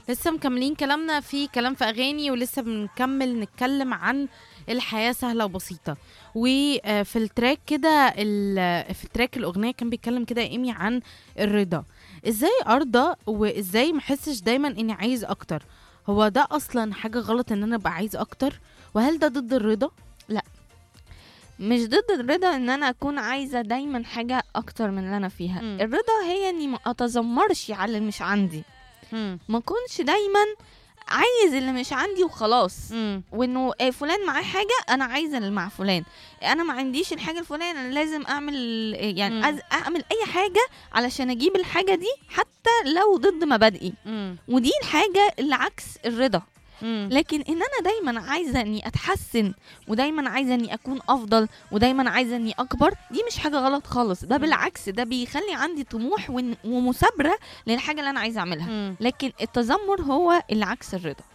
لسه مكملين كلامنا في كلام في اغاني ولسه بنكمل نتكلم عن الحياه سهله وبسيطه وفي التراك كده ال- في التراك الاغنيه كان بيتكلم كده ايمي عن الرضا ازاي ارضى وازاي ما احسش دايما اني عايز اكتر هو ده اصلا حاجه غلط ان انا ابقى عايز اكتر وهل ده ضد الرضا مش ضد الرضا ان انا اكون عايزه دايما حاجه اكتر من اللي انا فيها مم. الرضا هي اني ما اتذمرش على اللي مش عندي مم. ما اكونش دايما عايز اللي مش عندي وخلاص مم. وانه آه، فلان معاه حاجه انا عايزه اللي مع فلان انا ما عنديش الحاجه الفلانيه انا لازم اعمل آه، يعني مم. أز اعمل اي حاجه علشان اجيب الحاجه دي حتى لو ضد مبادئي مم. ودي الحاجه اللي عكس الرضا مم. لكن ان انا دايما عايزه اني اتحسن ودايما عايزه اني اكون افضل ودايما عايزه اني اكبر دي مش حاجه غلط خالص ده مم. بالعكس ده بيخلي عندي طموح ون- ومثابره للحاجه اللي انا عايزه اعملها مم. لكن التذمر هو اللي عكس الرضا